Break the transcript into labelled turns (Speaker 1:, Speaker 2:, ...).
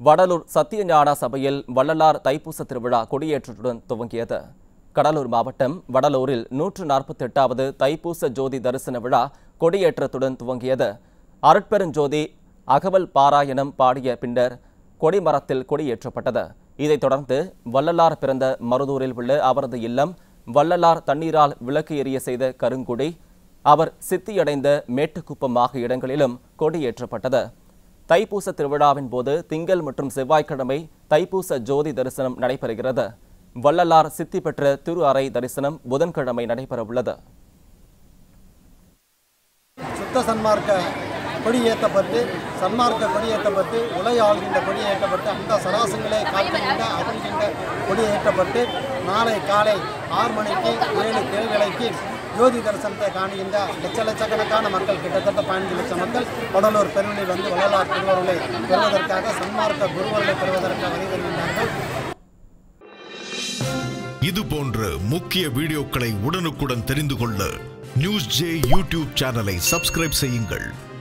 Speaker 1: வடலூர் சத்தியஞான சபையில் வள்ளலார் தைப்பூச திருவிழா கொடியேற்றத்துடன் துவங்கியது கடலூர் மாவட்டம் வடலூரில் நூற்று நாற்பத்தெட்டாவது தைப்பூச ஜோதி தரிசன விழா கொடியேற்றத்துடன் துவங்கியது அருட்பெருஞ்சோதி அகவல் பாராயணம் பாடிய பின்னர் கொடிமரத்தில் கொடியேற்றப்பட்டது இதைத் தொடர்ந்து வள்ளலார் பிறந்த மருதூரில் உள்ள அவரது இல்லம் வள்ளலார் தண்ணீரால் விளக்கு எரிய செய்த கருங்குடி அவர் சித்தியடைந்த மேட்டுக்குப்பம் ஆகிய இடங்களிலும் கொடியேற்றப்பட்டது தைப்பூச திருவிழாவின் போது திங்கள் மற்றும் செவ்வாய்க்கிழமை தைப்பூச ஜோதி தரிசனம் நடைபெறுகிறது வள்ளலார் சித்தி பெற்ற திரு அறை தரிசனம் புதன்கிழமை நடைபெறவுள்ளது
Speaker 2: சுத்த சன்மார்க்க கொடி ஏற்றப்பட்டு சன்மார்க்க கொடி ஏற்றப்பட்டு உலக ஆள்கின்ற கொடி ஏற்றப்பட்டு அந்த சராசங்களை காக்கின்ற அகழ்கின்ற கொடி ஏற்றப்பட்டு நாளை காலை ஆறு மணிக்கு ஏழு கேள்விகளுக்கு ஜோதி தரிசனத்தை காணுகின்ற லட்ச லட்சக்கணக்கான மக்கள் கிட்டத்தட்ட பதினஞ்சு லட்சம் மக்கள் வடலூர் பெருவெளி வந்து வள்ளலார் திருவருளை பெறுவதற்காக சன்மார்க்க குருவர்களை பெறுவதற்காக வருகின்றார்கள்
Speaker 3: இது போன்ற முக்கிய வீடியோக்களை உடனுக்குடன் தெரிந்து கொள்ள நியூஸ் ஜே யூடியூப் சேனலை சப்ஸ்கிரைப் செய்யுங்கள்